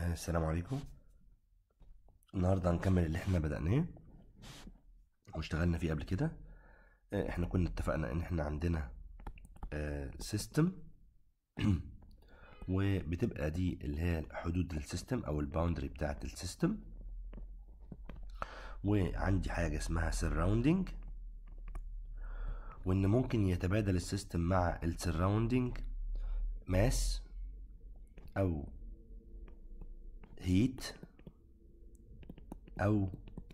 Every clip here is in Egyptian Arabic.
السلام عليكم النهاردة هنكمل اللي احنا بدأناه واشتغلنا فيه قبل كده آه، احنا كنا اتفقنا ان احنا عندنا سيستم وبتبقى دي اللي هي حدود السيستم او الباوندري بتاعت السيستم وعندي حاجة اسمها surrounding وان ممكن يتبادل السيستم مع السراوندينج ماس او هيت او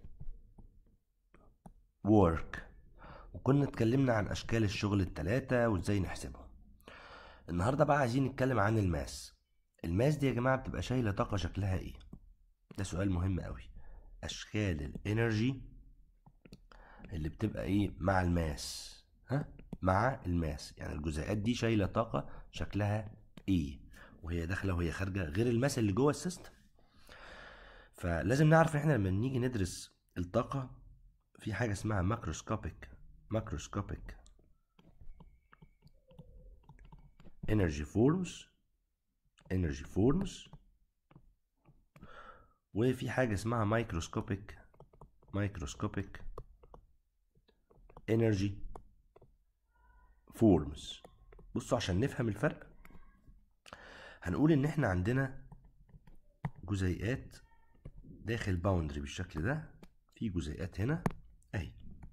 work وكنا اتكلمنا عن اشكال الشغل التلاتة وازاي نحسبهم النهاردة بقى عايزين نتكلم عن الماس الماس دي يا جماعة بتبقى شايلة طاقة شكلها ايه ده سؤال مهم قوي اشكال الانرجي اللي بتبقى ايه مع الماس ها مع الماس يعني الجزيئات دي شايلة طاقة شكلها ايه وهي داخلة وهي خارجة غير الماس اللي جوه السيستم فلازم نعرف ان احنا لما نيجي ندرس الطاقة في حاجة اسمها ماكروسكوبيك ماكروسكوبيك energy forms energy forms وفي حاجة اسمها مايكروسكوبيك مايكروسكوبيك energy forms بصوا عشان نفهم الفرق هنقول ان احنا عندنا جزيئات داخل باوندري بالشكل ده في جزيئات هنا اهي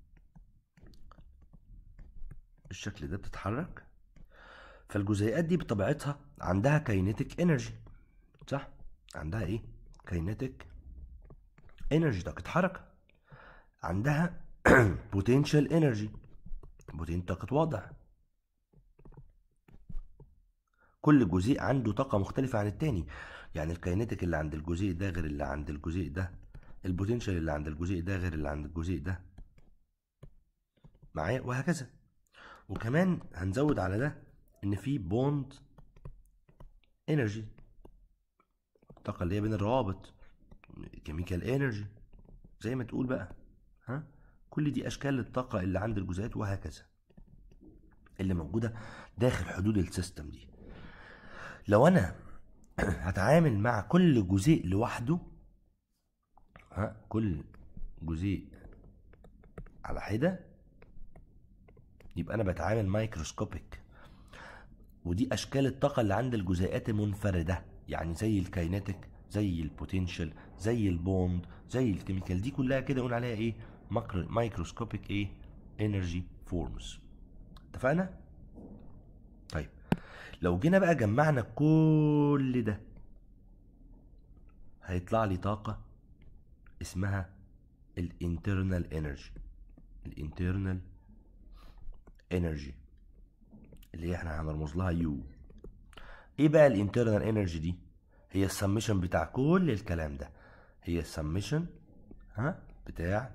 الشكل ده بتتحرك فالجزيئات دي بطبيعتها عندها كاينيتيك انرجي صح عندها ايه كاينيتيك انرجي طاقه حركه عندها بوتنشال انرجي بوتين طاقه وضع كل جزيء عنده طاقه مختلفه عن التاني يعني الكاينيتيك اللي عند الجزيء ده غير اللي عند الجزيء ده البوتنشال اللي عند الجزيء ده غير اللي عند الجزيء ده معايا وهكذا وكمان هنزود على ده ان في بوند انرجي الطاقه اللي هي بين الروابط كيميكال انرجي زي ما تقول بقى ها كل دي اشكال الطاقه اللي عند الجزيئات وهكذا اللي موجوده داخل حدود السيستم دي لو انا هتعامل مع كل جزيء لوحده ها كل جزيء على حده يبقى انا بتعامل مايكروسكوبيك ودي اشكال الطاقه اللي عند الجزيئات المنفرده يعني زي الكايناتيك زي البوتنشال زي البوند زي الكيميكال دي كلها كده نقول عليها ايه مايكروسكوبيك ايه انرجي فورمز اتفقنا طيب لو جينا بقى جمعنا كل ده هيطلع لي طاقه اسمها الانترنال انرجي الانترنال انرجي اللي هي احنا هنرمز لها يو ايه بقى الانترنال انرجي دي هي السمشن بتاع كل الكلام ده هي السمشن ها بتاع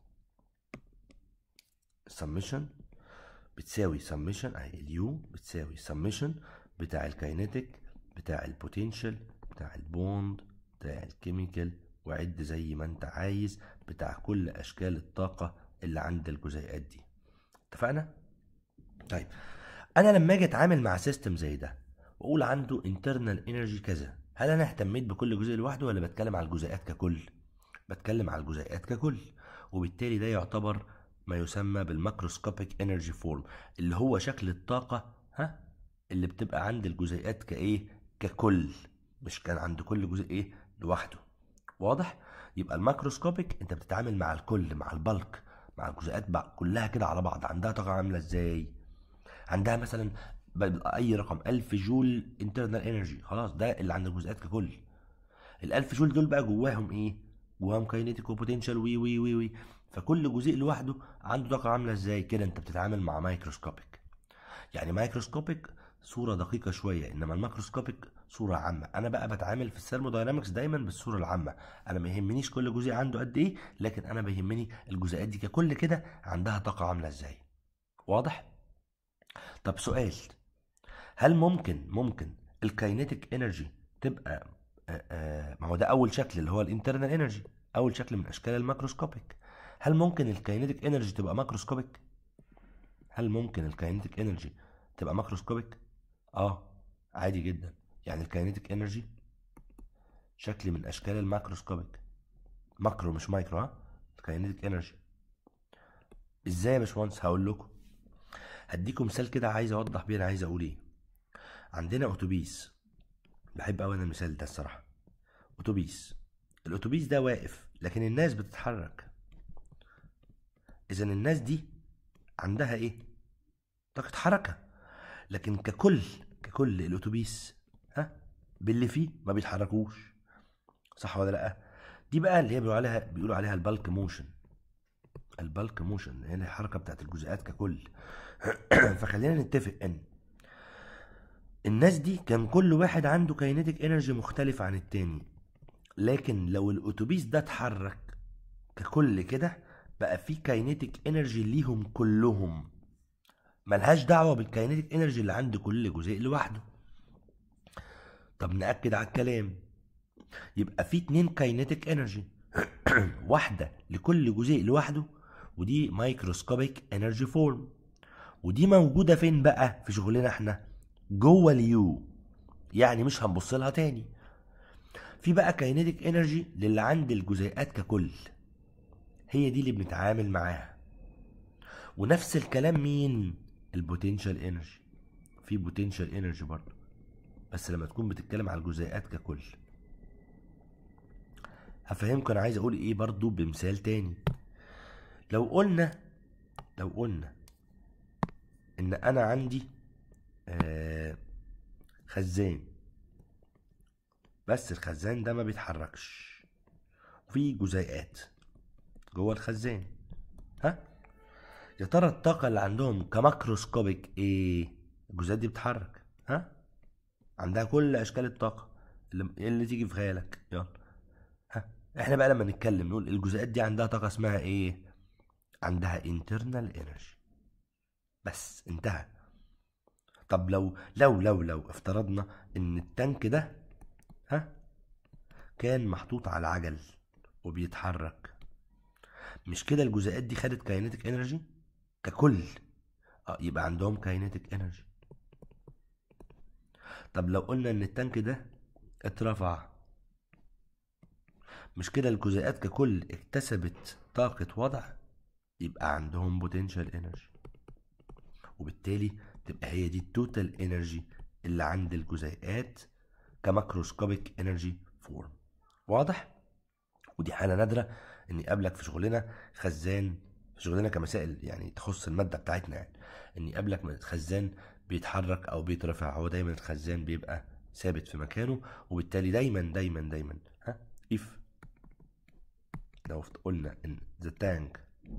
السمشن بتساوي سمشن اهي اليو بتساوي سمشن بتاع الكاينيتيك بتاع البوتنشال بتاع البوند بتاع الكيميكال وعد زي ما انت عايز بتاع كل اشكال الطاقه اللي عند الجزيئات دي اتفقنا طيب انا لما اجي اتعامل مع سيستم زي ده واقول عنده internal energy كذا هل انا اهتميت بكل جزء لوحده ولا بتكلم على الجزيئات ككل بتكلم على الجزيئات ككل وبالتالي ده يعتبر ما يسمى بالماكروسكوبيك انرجي فورم اللي هو شكل الطاقه ها اللي بتبقى عند الجزيئات كايه ككل مش كان عند كل جزء ايه لوحده واضح يبقى الماكروسكوبيك انت بتتعامل مع الكل مع البلك مع الجزيئات بقى كلها كده على بعض عندها طاقه عامله ازاي عندها مثلا اي رقم 1000 جول انترنال انرجي خلاص ده اللي عند الجزيئات ككل ال 1000 جول دول بقى جواهم ايه جواهم كاينيتيك وبوتنشال وي وي وي وي فكل جزيء لوحده عنده طاقه عامله ازاي كده انت بتتعامل مع مايكروسكوبيك يعني مايكروسكوبيك صوره دقيقه شويه انما الماكروسكوبيك صوره عامه انا بقى بتعامل في الثيرموداينامكس دايما بالصوره العامه انا ما يهمنيش كل جزيء عنده قد ايه لكن انا بيهمني الجزيئات دي ككل كده عندها طاقه عامله ازاي واضح طب سؤال هل ممكن ممكن الكاينيتيك انرجي تبقى آه، آه، ما هو ده اول شكل اللي هو الانترنال انرجي اول شكل من اشكال الماكروسكوبيك هل ممكن الكاينيتيك انرجي تبقى ماكروسكوبيك هل ممكن الكاينيتيك انرجي تبقى ماكروسكوبيك اه عادي جدا يعني الكاينيتيك انرجي شكل من اشكال الماكروسكوبيك ماكرو مش مايكرو ها كاينيتيك انرجي ازاي يا باشمهندس هقول لكم هديكم مثال كده عايز اوضح بيه انا عايز اقول ايه عندنا اتوبيس بحب قوي انا المثال ده الصراحه اتوبيس الاتوبيس ده واقف لكن الناس بتتحرك اذا الناس دي عندها ايه طاقه حركه لكن ككل ككل الاتوبيس ها باللي فيه ما بيتحركوش صح ولا لا دي بقى اللي هي بيقولوا عليها بيقولوا عليها البالك موشن البالك موشن هي الحركه بتاعت الجزيئات ككل فخلينا نتفق ان الناس دي كان كل واحد عنده كاينيتيك انرجي مختلف عن التاني لكن لو الاتوبيس ده اتحرك ككل كده بقى في كاينيتيك انرجي ليهم كلهم ملهاش دعوه بالكاينيتيك انرجي اللي عند كل جزيء لوحده طب ناكد على الكلام يبقى في اتنين كاينيتيك انرجي واحده لكل جزيء لوحده ودي مايكروسكوبيك انرجي فورم ودي موجوده فين بقى في شغلنا احنا جوه اليو يعني مش هنبص لها تاني في بقى كاينيتيك انرجي للي عند الجزيئات ككل هي دي اللي بنتعامل معاها ونفس الكلام مين البوتنشال انرجي في بوتنشال انرجي برضه بس لما تكون بتتكلم على الجزيئات ككل هفهمكم انا عايز اقول ايه برضو بمثال تاني لو قلنا لو قلنا ان انا عندي آه خزان بس الخزان ده ما بيتحركش وفي جزيئات جوه الخزان ها يا ترى الطاقة اللي عندهم كماكروسكوبيك ايه الجزيئات دي بتتحرك ها عندها كل اشكال الطاقة اللي, اللي تيجي في خيالك يلا ها احنا بقى لما نتكلم نقول الجزيئات دي عندها طاقة اسمها ايه عندها internal energy بس انتهى طب لو لو لو لو افترضنا ان التانك ده ها كان محطوط على عجل وبيتحرك مش كده الجزيئات دي خدت كاينيتيك انرجي ككل اه يبقى عندهم كاينيتيك انرجي طب لو قلنا ان التانك ده اترفع مش كده الجزيئات ككل اكتسبت طاقة وضع يبقى عندهم بوتنشال انرجي وبالتالي تبقى هي دي التوتال انرجي اللي عند الجزيئات كماكروسكوبيك انرجي فورم واضح ودي حاله نادره ان يقابلك في شغلنا خزان في شغلنا كمسائل يعني تخص الماده بتاعتنا يعني ان يقابلك خزان بيتحرك او بيترفع هو دايما الخزان بيبقى ثابت في مكانه وبالتالي دايما دايما دايما ها if لو قلنا ان the tank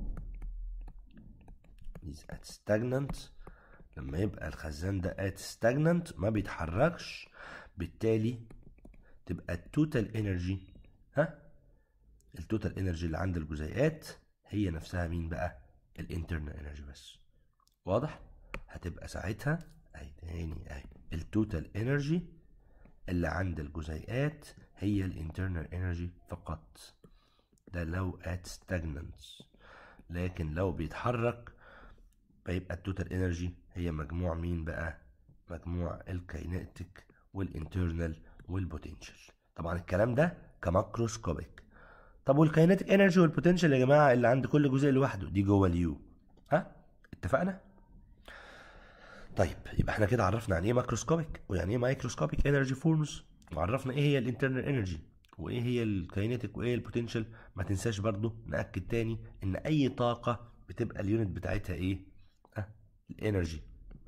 is at stagnant لما يبقى الخزان ده at stagnant ما بيتحركش بالتالي تبقى التوتال انرجي ها التوتال انرجي اللي عند الجزيئات هي نفسها مين بقى الانترنال انرجي بس واضح هتبقى ساعتها اهي تاني اهي التوتال انرجي اللي عند الجزيئات هي الانترنال انرجي فقط ده لو at stagnant لكن لو بيتحرك فيبقى التوتال انرجي هي مجموع مين بقى مجموع الكاينيتيك والانترنال والبوتنشال طبعا الكلام ده كماكروسكوبيك طب والكاينيتيك انرجي والبوتنشال يا جماعه اللي عند كل جزء لوحده دي جوه اليو ها اتفقنا طيب يبقى احنا كده عرفنا يعني ايه ماكروسكوبيك ويعني ايه مايكروسكوبيك انرجي فورمز وعرفنا ايه هي الانترنال انرجي وايه هي الكاينيتيك وايه البوتنشال ما تنساش برضو ناكد تاني ان اي طاقه بتبقى اليونت بتاعتها ايه ها الانرجي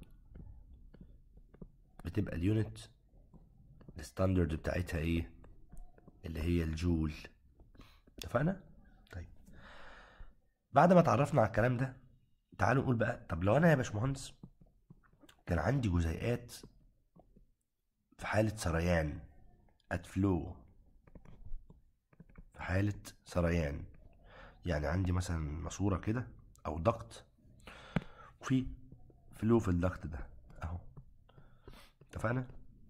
بتبقى اليونت الستاندرد بتاعتها ايه اللي هي الجول اتفقنا طيب بعد ما اتعرفنا على الكلام ده تعالوا نقول بقى طب لو انا يا باشمهندس كان عندي جزيئات في حالة سريان at flow في حالة سريان يعني عندي مثلا ماسورة كده أو ضغط وفي فلو في الضغط ده أهو اتفقنا؟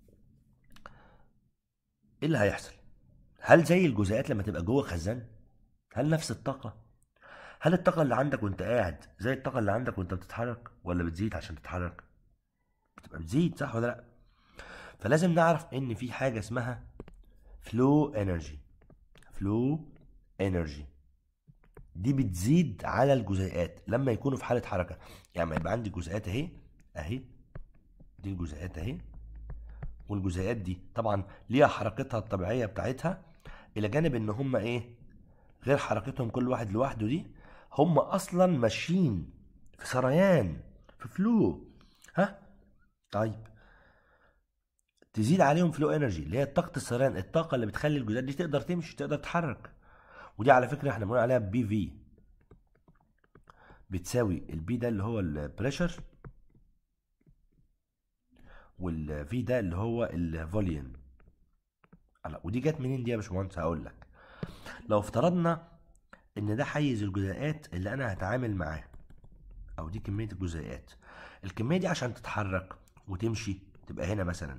ايه اللي هيحصل هل زي الجزيئات لما تبقى جوه خزان هل نفس الطاقه هل الطاقه اللي عندك وانت قاعد زي الطاقه اللي عندك وانت بتتحرك ولا بتزيد عشان تتحرك بتبقى بتزيد صح ولا لا فلازم نعرف ان في حاجه اسمها فلو انرجي فلو انرجي دي بتزيد على الجزيئات لما يكونوا في حاله حركه يعني ما يبقى عندي جزيئات اهي اهي دي الجزيئات اهي والجزيئات دي طبعا ليها حركتها الطبيعيه بتاعتها الى جانب ان هم ايه غير حركتهم كل واحد لوحده دي هم اصلا ماشيين في سريان في فلو ها طيب تزيد عليهم فلو انرجي اللي هي طاقه السريان الطاقه اللي بتخلي الجزيئات دي تقدر تمشي تقدر تتحرك ودي على فكره احنا بنقول عليها بي في بتساوي البي ده اللي هو البريشر والفي ده اللي هو الفوليوم ودي جت منين دي يا باشمهندس هقول لك لو افترضنا ان ده حيز الجزيئات اللي انا هتعامل معاه او دي كميه الجزيئات الكميه دي عشان تتحرك وتمشي تبقى هنا مثلا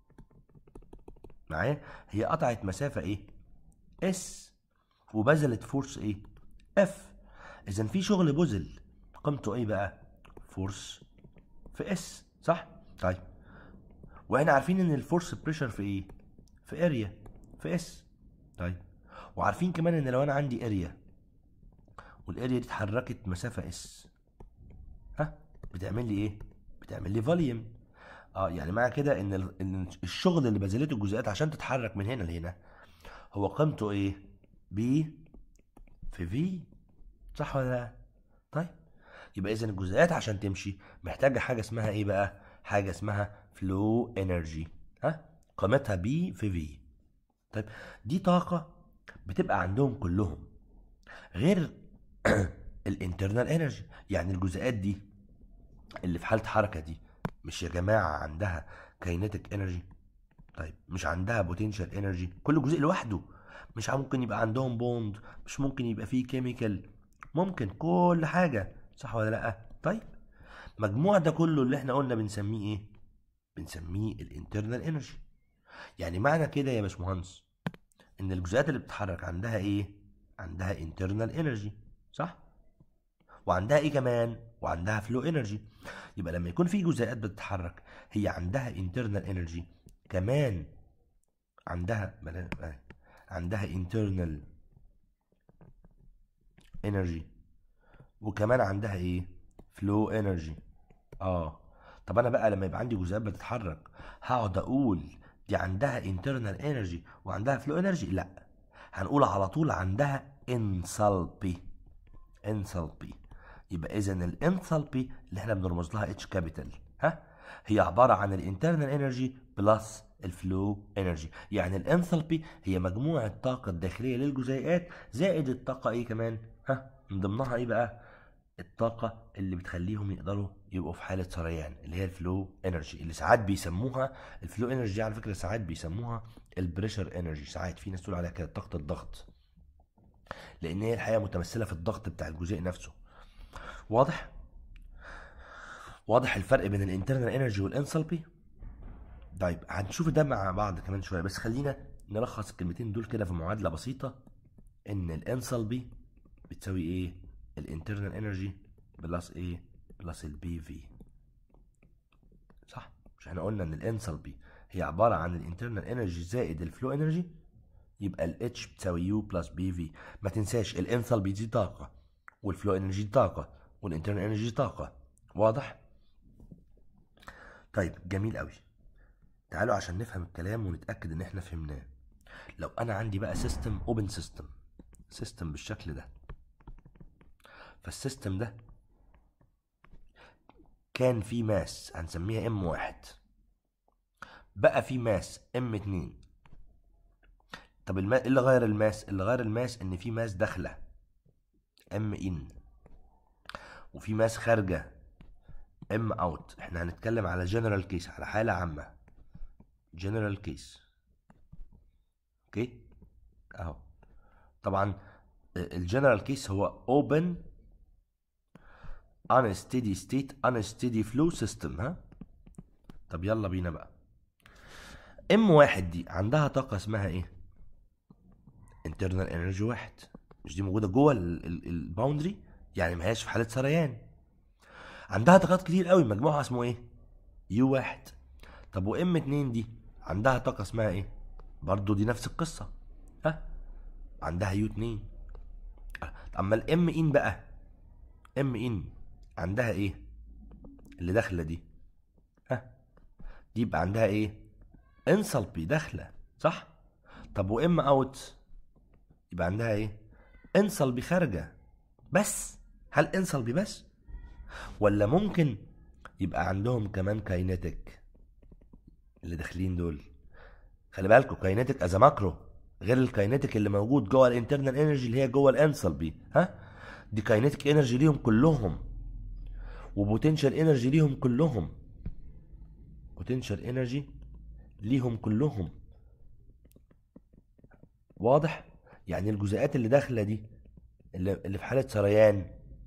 معايا هي قطعت مسافه ايه اس وبذلت فورس ايه اف اذا في شغل بذل قيمته ايه بقى فورس في اس صح طيب واحنا عارفين ان الفورس بريشر في ايه في اريا في اس طيب وعارفين كمان ان لو انا عندي اريا والاريا دي اتحركت مسافه اس ها بتعمل لي ايه بتعمل لي فوليوم اه يعني معنى كده ان ال- ان الشغل اللي بذلته الجزيئات عشان تتحرك من هنا لهنا هو قيمته ايه بي في في صح ولا لا طيب يبقى اذا الجزيئات عشان تمشي محتاجه حاجه اسمها ايه بقى حاجه اسمها فلو انرجي ها قيمتها بي في في طيب دي طاقه بتبقى عندهم كلهم غير الانترنال انرجي يعني الجزيئات دي اللي في حاله حركه دي مش يا جماعه عندها كاينيتيك انرجي طيب مش عندها بوتنشال انرجي كل جزء لوحده مش ممكن يبقى عندهم بوند مش ممكن يبقى فيه كيميكال ممكن كل حاجه صح ولا لا طيب مجموع ده كله اللي احنا قلنا بنسميه ايه بنسميه الانترنال انرجي يعني معنى كده يا باشمهندس ان الجزيئات اللي بتتحرك عندها ايه عندها انترنال انرجي صح وعندها ايه كمان وعندها فلو انرجي يبقى لما يكون في جزيئات بتتحرك هي عندها انترنال انرجي كمان عندها بلا- آه، عندها انترنال انرجي وكمان عندها ايه فلو انرجي اه طب انا بقى لما يبقى عندي جزيئات بتتحرك هقعد اقول دي عندها انترنال انرجي وعندها فلو انرجي لا هنقول على طول عندها انثالبي انثالبي يبقى اذا الانثالبي اللي احنا بنرمز لها اتش كابيتال ها هي عباره عن الانترنال انرجي بلس الفلو انرجي يعني الانثالبي هي مجموع الطاقه الداخليه للجزيئات زائد الطاقه ايه كمان ها من ضمنها ايه بقى الطاقة اللي بتخليهم يقدروا يبقوا في حالة سريان اللي هي الفلو انرجي اللي ساعات بيسموها الفلو انرجي على فكرة ساعات بيسموها البريشر انرجي ساعات في ناس تقول عليها كده طاقة الضغط لان هي الحقيقة متمثلة في الضغط بتاع الجزيء نفسه واضح واضح الفرق بين الانترنال انرجي والانثالبي طيب هنشوف ده مع بعض كمان شوية بس خلينا نلخص الكلمتين دول كده في معادلة بسيطة ان الانثالبي بتساوي ايه الانترنال انرجي بلس ايه بلس البي في صح مش احنا قلنا ان الانثالبي هي عباره عن الانترنال انرجي زائد الفلو انرجي يبقى الاتش بتساوي يو بلس بي في ما تنساش الانثالبي دي طاقه والفلو انرجي دي طاقه والانترنال انرجي دي طاقه واضح طيب جميل قوي تعالوا عشان نفهم الكلام ونتاكد ان احنا فهمناه لو انا عندي بقى سيستم اوبن سيستم سيستم بالشكل ده فالسيستم ده كان في ماس هنسميها ام واحد بقى في ماس ام اتنين طب الما... ايه اللي غير الماس اللي غير الماس ان في ماس داخله ام ان وفي ماس خارجه ام اوت احنا هنتكلم على جنرال كيس على حاله عامه جنرال كيس اوكي اهو طبعا الجنرال كيس هو اوبن unsteady state unsteady flow system ها طب يلا بينا بقى ام واحد دي عندها طاقة اسمها ايه internal energy واحد مش دي موجودة جوه الباوندري يعني ما هياش في حالة سريان عندها طاقات كتير قوي مجموعها اسمه ايه يو واحد طب وام اتنين دي عندها طاقة اسمها ايه برضو دي نفس القصه ها عندها يو 2 اما الام ان بقى ام ان عندها ايه اللي داخله دي ها دي يبقى عندها ايه انسلبي داخله صح طب وام اوت يبقى عندها ايه انسلبي خارجه بس هل انسلبي بس ولا ممكن يبقى عندهم كمان كاينتك اللي داخلين دول خلي بالكوا كاينتك از ماكرو غير الكاينتك اللي موجود جوه الانترنال انرجي اللي هي جوه الانسلبي ها دي كاينتك انرجي ليهم كلهم وبوتنشال انرجي ليهم كلهم بوتنشال انرجي ليهم كلهم واضح يعني الجزيئات اللي داخله دي اللي اللي في حاله سريان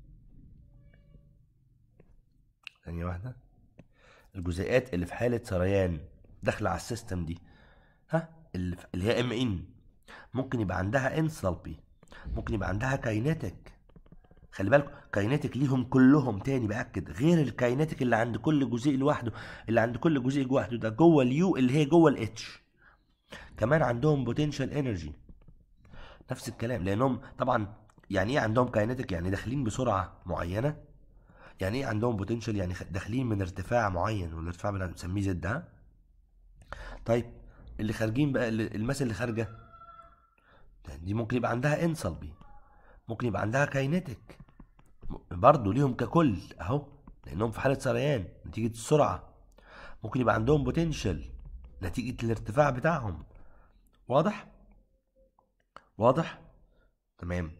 ثانيه واحده الجزيئات اللي في حاله سريان داخله على السيستم دي ها اللي, في- اللي هي ام ان ممكن يبقى عندها انسلبي ممكن يبقى عندها كاينتك خلي بالكم كاينتك ليهم كلهم تاني باكد غير الكاينتك اللي عند كل جزيء لوحده اللي عند كل جزيء لوحده ده جوه اليو اللي هي جوه الاتش كمان عندهم بوتنشال انرجي نفس الكلام لانهم طبعا يعني ايه عندهم كاينتك يعني داخلين بسرعه معينه يعني ايه عندهم بوتنشال يعني خ- داخلين من ارتفاع معين والارتفاع ده بنسميه زد ها طيب اللي خارجين بقى اللي- الماس اللي خارجه دي ممكن يبقى عندها انسلبي ممكن يبقى عندها كاينتك برضه ليهم ككل اهو لانهم في حاله سريان نتيجه السرعه ممكن يبقى عندهم بوتنشال نتيجه الارتفاع بتاعهم واضح واضح تمام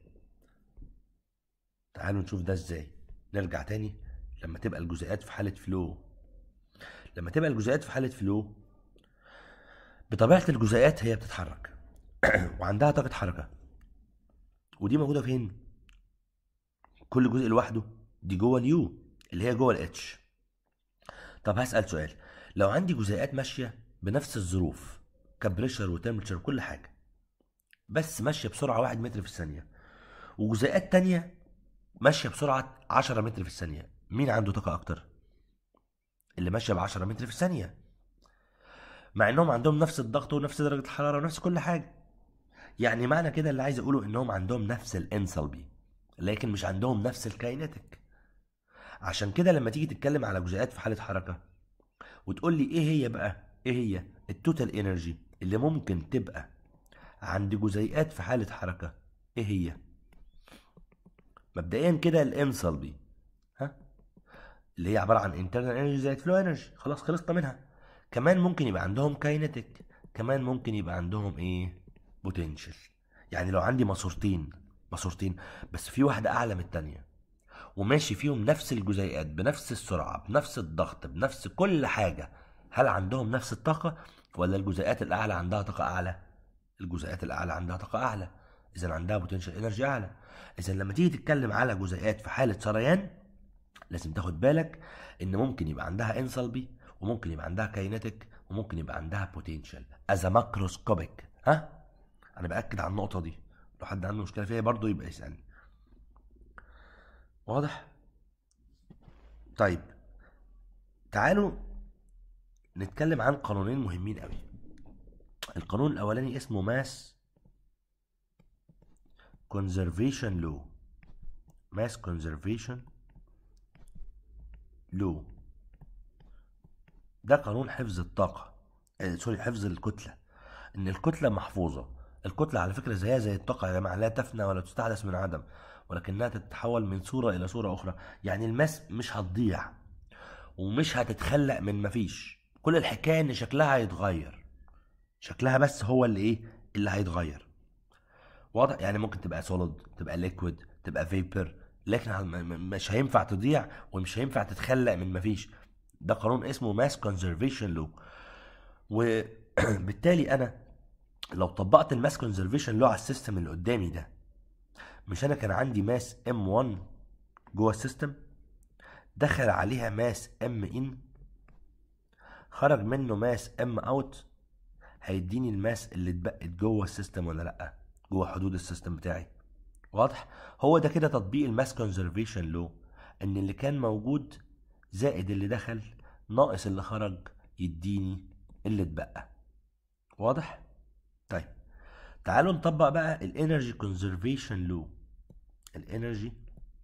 تعالوا نشوف ده ازاي نرجع تاني لما تبقى الجزيئات في حاله فلو لما تبقى الجزيئات في حاله فلو بطبيعه الجزيئات هي بتتحرك وعندها طاقه حركه ودي موجوده فين كل جزء لوحده دي جوه اليو اللي هي جوه الاتش طب هسأل سؤال لو عندي جزيئات ماشية بنفس الظروف كبريشر وتمبرتشر وكل حاجة بس ماشية بسرعة واحد متر في الثانية وجزيئات تانية ماشية بسرعة 10 متر في الثانية مين عنده طاقة أكتر؟ اللي ماشية ب 10 متر في الثانية مع إنهم عندهم نفس الضغط ونفس درجة الحرارة ونفس كل حاجة يعني معنى كده اللي عايز أقوله إنهم عندهم نفس الانسلبي لكن مش عندهم نفس الكاينتك عشان كده لما تيجي تتكلم على جزيئات في حالة حركة وتقول لي ايه هي بقى ايه هي التوتال انرجي اللي ممكن تبقى عند جزيئات في حالة حركة ايه هي مبدئيا كده الانسلبي ها اللي هي عبارة عن internal energy زائد flow energy خلاص خلصنا منها كمان ممكن يبقى عندهم كاينتك كمان ممكن يبقى عندهم ايه بوتنشال يعني لو عندي ماسورتين ماسورتين بس في واحدة أعلى من التانية وماشي فيهم نفس الجزيئات بنفس السرعة بنفس الضغط بنفس كل حاجة هل عندهم نفس الطاقة ولا الجزيئات الأعلى عندها طاقة أعلى؟ الجزيئات الأعلى عندها طاقة أعلى إذا عندها بوتنشال انرجي أعلى إذا لما تيجي تتكلم على جزيئات في حالة سريان لازم تاخد بالك إن ممكن يبقى عندها انسلبي وممكن يبقى عندها كاينتك وممكن يبقى عندها بوتنشال از ماكروسكوبيك ها أنا بأكد على النقطة دي لو حد عنده مشكلة فيها برضه يبقى يسألني واضح؟ طيب تعالوا نتكلم عن قانونين مهمين قوي القانون الاولاني اسمه ماس conservation law mass conservation law ده قانون حفظ الطاقة آه سوري حفظ الكتلة ان الكتلة محفوظة الكتلة على فكرة زيها زي الطاقة يا جماعة لا تفنى ولا تستحدث من عدم ولكنها تتحول من صورة إلى صورة أخرى يعني الماس مش هتضيع ومش هتتخلق من مفيش كل الحكاية إن شكلها هيتغير شكلها بس هو اللي إيه اللي هيتغير واضح يعني ممكن تبقى سوليد تبقى ليكويد تبقى فيبر لكن ه- م- م- مش هينفع تضيع ومش هينفع تتخلق من مفيش ده قانون اسمه ماس كونزرفيشن لو وبالتالي انا لو طبقت الماس كونزرفيشن لو على السيستم اللي قدامي ده مش انا كان عندي ماس ام 1 جوه السيستم دخل عليها ماس ام ان خرج منه ماس ام اوت هيديني الماس اللي اتبقت جوه السيستم ولا لا جوه حدود السيستم بتاعي واضح هو ده كده تطبيق الماس كونزرفيشن لو ان اللي كان موجود زائد اللي دخل ناقص اللي خرج يديني اللي اتبقى واضح تعالوا نطبق بقى الانرجي كونزرفيشن لو الانرجي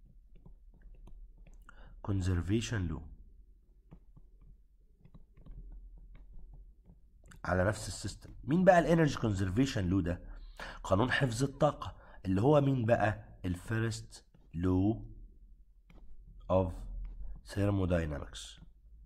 كونزرفيشن لو على نفس السيستم مين بقى الانرجي كونزرفيشن لو ده قانون حفظ الطاقة اللي هو مين بقى الفيرست لو اوف thermodynamics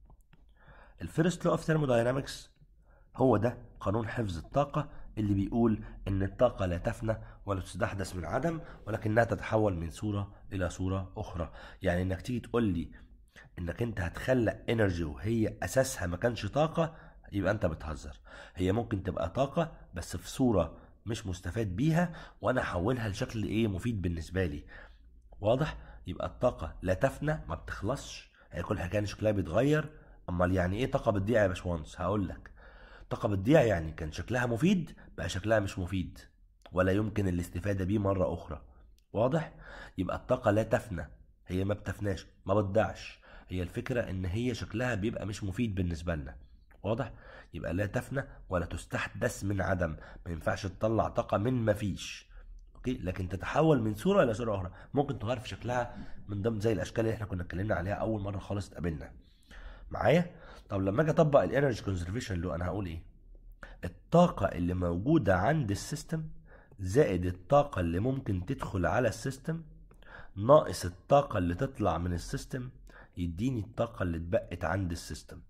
الفيرست لو اوف thermodynamics هو ده قانون حفظ الطاقة اللي بيقول ان الطاقة لا تفنى ولا تستحدث من عدم ولكنها تتحول من صورة الى صورة اخرى يعني انك تيجي تقول لي انك انت هتخلق انرجي وهي اساسها ما كانش طاقة يبقى انت بتهزر هي ممكن تبقى طاقة بس في صورة مش مستفاد بيها وانا احولها لشكل ايه مفيد بالنسبة لي واضح يبقى الطاقة لا تفنى ما بتخلصش هي كل حاجة شكلها بيتغير امال يعني ايه طاقة بتضيع يا باشمهندس هقول لك طاقة بتضيع يعني كان شكلها مفيد بقى شكلها مش مفيد ولا يمكن الاستفادة بيه مرة أخرى واضح؟ يبقى الطاقة لا تفنى هي ما بتفناش ما بتضيعش هي الفكرة إن هي شكلها بيبقى مش مفيد بالنسبة لنا واضح؟ يبقى لا تفنى ولا تستحدث من عدم ما ينفعش تطلع طاقة من مفيش اوكي لكن تتحول من صورة إلى صورة أخرى ممكن تغير في شكلها من ضمن زي الأشكال اللي احنا كنا اتكلمنا عليها أول مرة خالص اتقابلنا معايا؟ طب لما اجي اطبق الانرجي كونزرفيشن لو انا هقول ايه الطاقة اللي موجودة عند السيستم زائد الطاقة اللي ممكن تدخل على السيستم ناقص الطاقة اللي تطلع من السيستم يديني الطاقة اللي اتبقت عند السيستم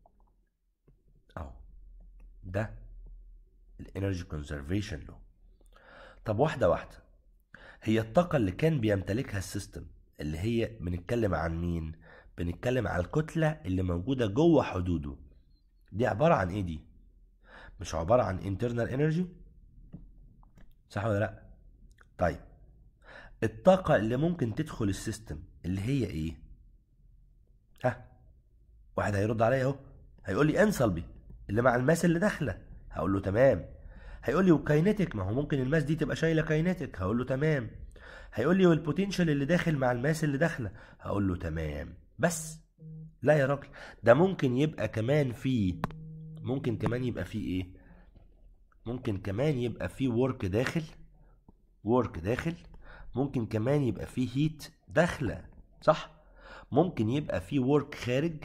اهو ده الانرجي كونزرفيشن لو طب واحدة واحدة هي الطاقة اللي كان بيمتلكها السيستم اللي هي بنتكلم عن مين بنتكلم على الكتلة اللي موجودة جوه حدوده دي عبارة عن ايه دي مش عبارة عن internal energy صح ولا لا طيب الطاقة اللي ممكن تدخل السيستم اللي هي ايه ها واحد هيرد عليا اهو هيقول لي انسلبي اللي مع الماس اللي داخله هقول له تمام هيقول لي وكاينتيك ما هو ممكن الماس دي تبقى شايله كاينتيك هقول له تمام هيقول لي والبوتنشال اللي داخل مع الماس اللي داخله هقول له تمام بس لا يا راجل ده ممكن يبقى كمان في ممكن كمان يبقى في ايه ممكن كمان يبقى في ورك داخل ورك داخل ممكن كمان يبقى في هيت داخله صح ممكن يبقى في ورك خارج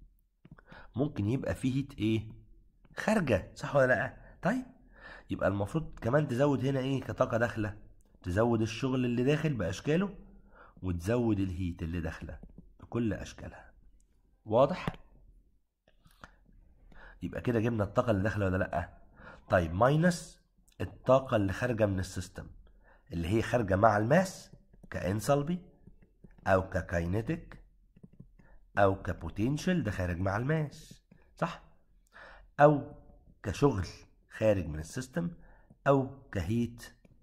ممكن يبقى في هيت ايه خارجه صح ولا لا طيب يبقى المفروض كمان تزود هنا ايه كطاقه داخله تزود الشغل اللي داخل باشكاله وتزود الهيت اللي داخله بكل اشكالها واضح يبقى كده جبنا الطاقه اللي داخله ولا لا طيب ماينس الطاقه اللي خارجه من السيستم اللي هي خارجه مع الماس كانسلبي او ككاينيتيك او كبوتنشال ده خارج مع الماس صح او كشغل خارج من السيستم او كهيت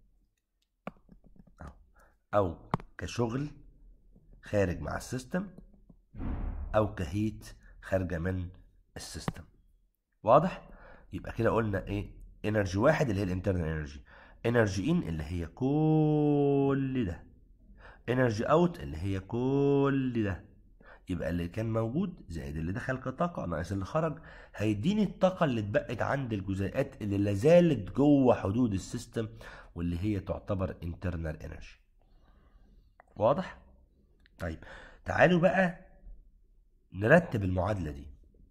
او كشغل خارج مع السيستم او كهيت خارجه من السيستم واضح يبقى كده قلنا ايه انرجي واحد اللي هي الانترنال انرجي انرجي ان اللي هي كل ده انرجي اوت اللي هي كل ده يبقى اللي كان موجود زائد اللي دخل كطاقه ناقص اللي خرج هيديني الطاقه اللي اتبقت عند الجزيئات اللي لازالت جوه حدود السيستم واللي هي تعتبر انترنال انرجي واضح طيب تعالوا بقى نرتب المعادله دي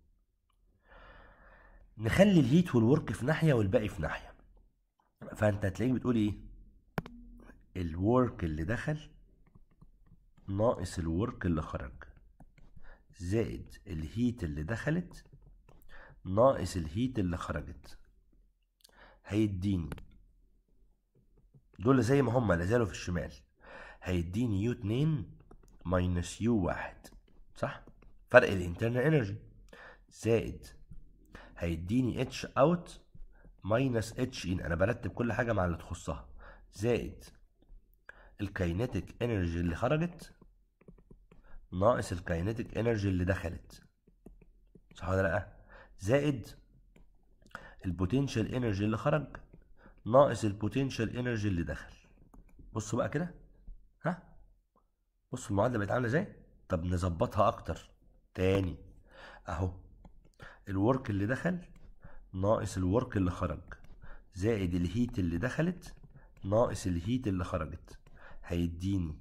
نخلي الهيت والورك في ناحيه والباقي في ناحيه فانت هتلاقيك بتقول ايه الورك اللي دخل ناقص الورك اللي خرج زائد الهيت اللي دخلت ناقص الهيت اللي خرجت هيديني دول زي ما هم لازالوا في الشمال هيديني يو 2 ماينس يو 1 صح فرق الانترنال انرجي زائد هيديني اتش اوت ماينس اتش ان انا برتب كل حاجه مع اللي تخصها زائد الكاينيتيك انرجي اللي خرجت ناقص الكاينيتيك انرجي اللي دخلت صح ولا لا زائد البوتنشال انرجي اللي خرج ناقص البوتنشال انرجي اللي دخل بصوا بقى كده ها بصوا المعادله بقت عامله ازاي طب نظبطها اكتر تاني اهو الورك اللي دخل ناقص الورك اللي خرج زائد الهيت اللي دخلت ناقص الهيت اللي خرجت هيديني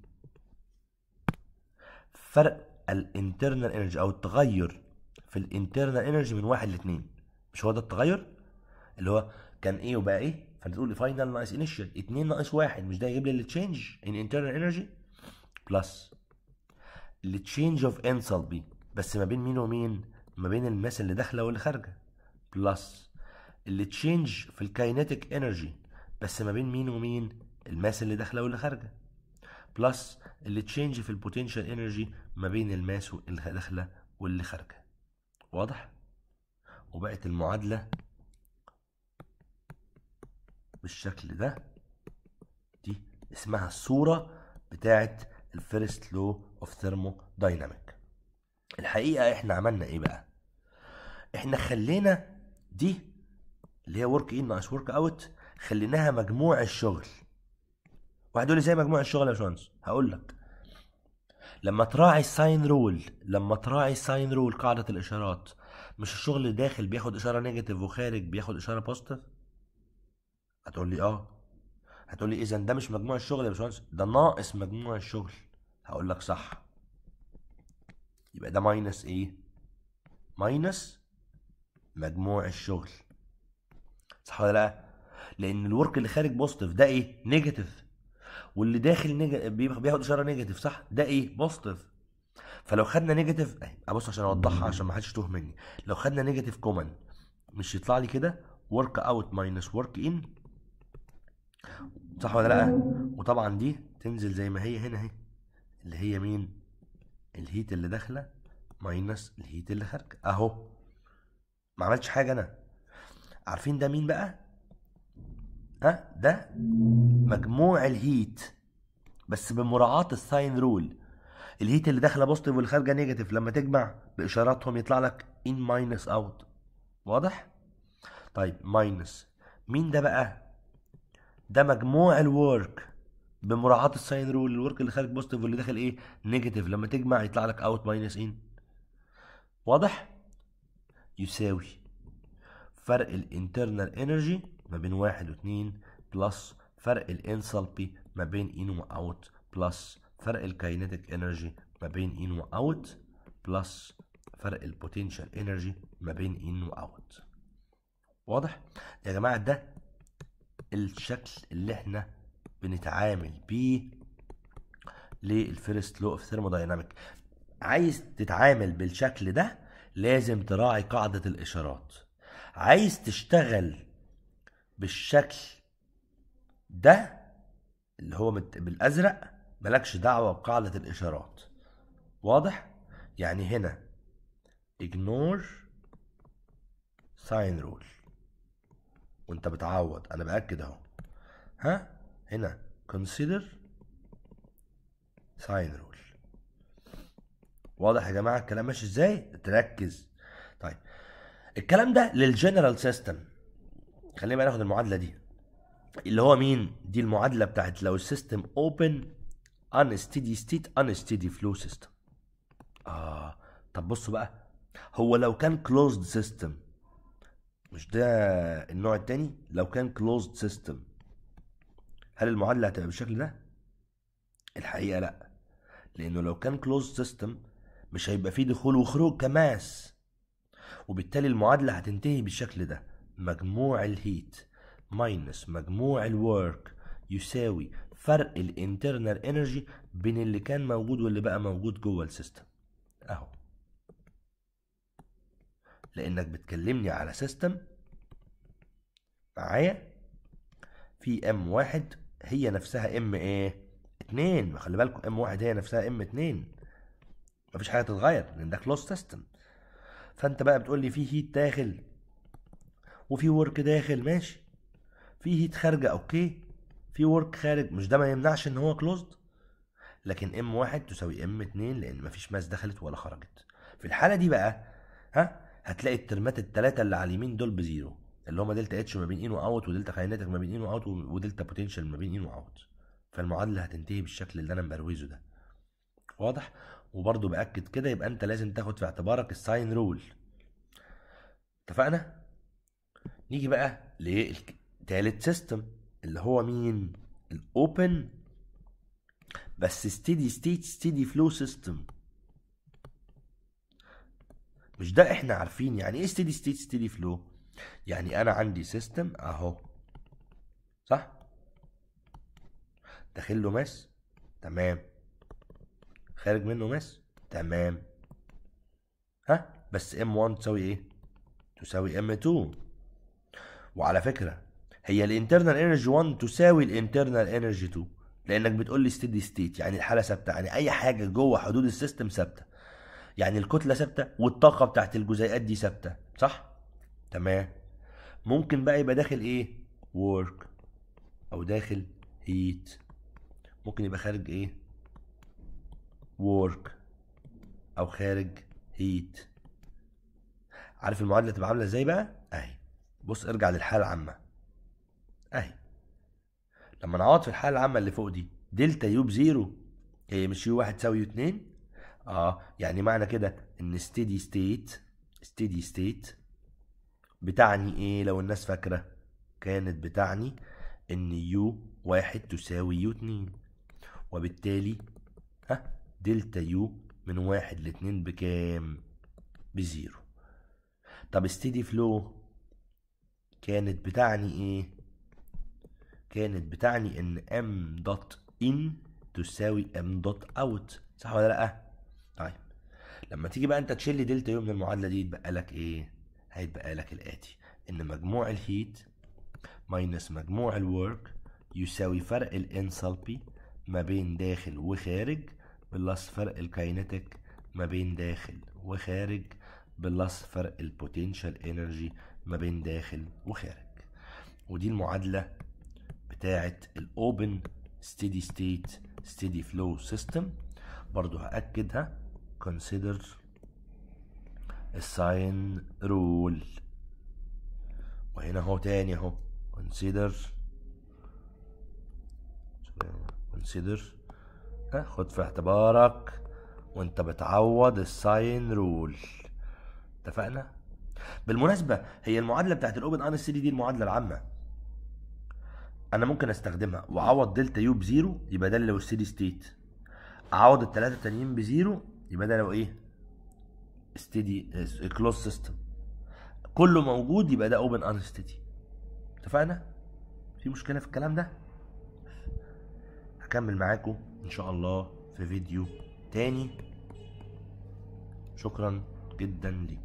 فرق الانترنال انرجي او التغير في الانترنال انرجي من واحد لاتنين مش هو ده التغير اللي هو كان ايه وبقى ايه فانت تقول لي فاينل ناقص انيشال 2 ناقص واحد مش ده يجيب لي التشينج ان انترنال انرجي بلس التشينج اوف انسلبي بس ما بين مين ومين ما بين الماس اللي داخله واللي خارجه بلس التشينج في الكاينيتيك انرجي بس ما بين مين ومين الماس اللي داخله واللي خارجه بلس التشينج في البوتنشال انرجي ما بين الماس اللي داخله واللي خارجه واضح وبقت المعادله بالشكل ده دي اسمها الصوره بتاعت الفيرست لو اوف ثيرمو دايناميك الحقيقه احنا عملنا ايه بقى احنا خلينا دي اللي هي ورك ان ناقص ورك اوت خليناها مجموع الشغل واحد يقول لي زي مجموع الشغل يا باشمهندس هقول لك لما تراعي الساين رول لما تراعي الساين رول قاعده الاشارات مش الشغل اللي داخل بياخد اشاره نيجاتيف وخارج بياخد اشاره بوزيتيف هتقول لي اه هتقول لي اذا ده مش مجموع الشغل يا باشمهندس ده ناقص مجموع الشغل هقول لك صح يبقى ده ماينس ايه ماينس مجموع الشغل صح ولا لا لان الورك اللي خارج بوزيتيف ده ايه نيجاتيف واللي داخل نيجاتيف بياخد اشاره نيجاتيف صح ده ايه بوزيتيف فلو خدنا نيجاتيف اهي ابص عشان اوضحها عشان ما حدش يتوه مني لو خدنا نيجاتيف كومن مش يطلع لي كده ورك اوت ماينس ورك ان صح ولا لا وطبعا دي تنزل زي ما هي هنا اهي اللي هي مين الهيت اللي داخله ماينس الهيت اللي خارجه اهو ما عملتش حاجه انا عارفين ده مين بقى ها ده مجموع الهيت بس بمراعاة الساين رول الهيت اللي داخله بوزيتيف واللي خارجه نيجاتيف لما تجمع باشاراتهم يطلع لك ان ماينس اوت واضح طيب ماينس مين ده بقى ده مجموع الورك بمراعاة الساين رول الورك اللي خارج بوزيتيف واللي داخل ايه نيجاتيف لما تجمع يطلع لك اوت ماينس ان واضح يساوي فرق الانترنال انرجي ما بين واحد واتنين بلس فرق الانسلبي ما بين ان واوت بلس فرق الكاينيتيك انرجي ما بين ان واوت بلس فرق البوتنشال انرجي ما بين ان واوت واضح يا جماعه ده الشكل اللي احنا بنتعامل بيه للفيرست لو اوف ثيرمودايناميك عايز تتعامل بالشكل ده لازم تراعي قاعدة الإشارات عايز تشتغل بالشكل ده اللي هو مت... بالأزرق ملكش دعوة بقاعدة الإشارات واضح؟ يعني هنا ignore sign rule وانت بتعوض انا باكد اهو ها هنا consider sign rule واضح يا جماعه الكلام ماشي ازاي تركز طيب الكلام ده للجنرال سيستم خلينا بقى ناخد المعادله دي اللي هو مين دي المعادله بتاعت لو السيستم اوبن unsteady state unsteady flow system اه طب بصوا بقى هو لو كان closed system مش ده النوع التاني لو كان closed system هل المعادله هتبقى بالشكل ده الحقيقه لا لانه لو كان closed system مش هيبقى فيه دخول وخروج كماس وبالتالي المعادله هتنتهي بالشكل ده مجموع الهيت ماينس مجموع الورك يساوي فرق الانترنال انرجي بين اللي كان موجود واللي بقى موجود جوه السيستم اهو لانك بتكلمني على سيستم معايا في ام واحد هي نفسها ام ايه اتنين ما خلي بالكم ام واحد هي نفسها ام اتنين مفيش حاجه تتغير لان ده كلوز سيستم فانت بقى بتقول لي في هيت داخل وفي ورك داخل ماشي في هيت خارجه اوكي في ورك خارج مش ده ما يمنعش ان هو كلوزد لكن ام واحد تساوي ام اتنين لان مفيش ماس دخلت ولا خرجت في الحاله دي بقى ها هتلاقي الترمات التلاتة اللي على اليمين دول بزيرو اللي هما دلتا اتش ما بين ان واوت ودلتا كاينتك ما بين ان واوت ودلتا بوتنشال ما بين ان واوت فالمعادله هتنتهي بالشكل اللي انا مبروزه ده واضح وبرضه باكد كده يبقى انت لازم تاخد في اعتبارك الساين رول اتفقنا نيجي بقى ل تالت سيستم اللي هو مين الاوبن بس ستيدي ستيت ستيدي فلو سيستم مش ده احنا عارفين يعني ايه ستيدي ستيت ستيدي فلو يعني انا عندي سيستم اهو صح داخل له ماس تمام خارج منه ماس تمام ها بس ام 1 تساوي ايه تساوي ام 2 وعلى فكره هي الانترنال انرجي 1 تساوي الانترنال انرجي 2 لانك بتقول لي ستيدي ستيت يعني الحاله ثابته يعني اي حاجه جوه حدود السيستم ثابته يعني الكتله ثابته والطاقه بتاعت الجزيئات دي ثابته صح تمام ممكن بقى يبقى داخل ايه work او داخل heat ممكن يبقى خارج ايه work او خارج heat عارف المعادله تبقى عامله ازاي بقى اهي بص ارجع للحاله العامه اهي لما نعوض في الحاله العامه اللي فوق دي دلتا يو بزيرو هي مش يو واحد تساوي يو اتنين اه يعني معنى كده ان ستيدي ستيت ستيدي ستيت بتعني ايه لو الناس فاكره كانت بتعني ان يو واحد تساوي يو اتنين وبالتالي ها دلتا يو من واحد لاتنين بكام بزيرو طب ستيدي فلو كانت بتعني ايه كانت بتعني ان ام دوت ان تساوي ام دوت اوت صح ولا لا طيب لما تيجي بقى انت تشيل لي دلتا يو من المعادله دي يتبقى لك ايه هيتبقى لك الاتي ان مجموع الهيت ماينس مجموع الورك يساوي فرق الانثالبي ما بين داخل وخارج بلس فرق الكاينتيك ما بين داخل وخارج بلس فرق البوتنشال انرجي ما بين داخل وخارج ودي المعادله بتاعه الاوبن ستيدي ستيت ستيدي فلو سيستم برضو هاكدها consider الساين رول وهنا اهو تاني اهو consider consider ها خد في اعتبارك وانت بتعوض الساين رول اتفقنا بالمناسبة هي المعادلة بتاعت الاوبن ان دي دي المعادلة العامة انا ممكن استخدمها واعوض دلتا يو بزيرو يبقى ده لو ستيدي ستيت اعوض الثلاثة التانيين بزيرو يبقى ده لو ايه ستيدي كلوز سيستم كله موجود يبقى ده اوبن ان ستيدي اتفقنا في مشكلة في الكلام ده هكمل معاكم ان شاء الله في فيديو تاني شكرا جدا ليكم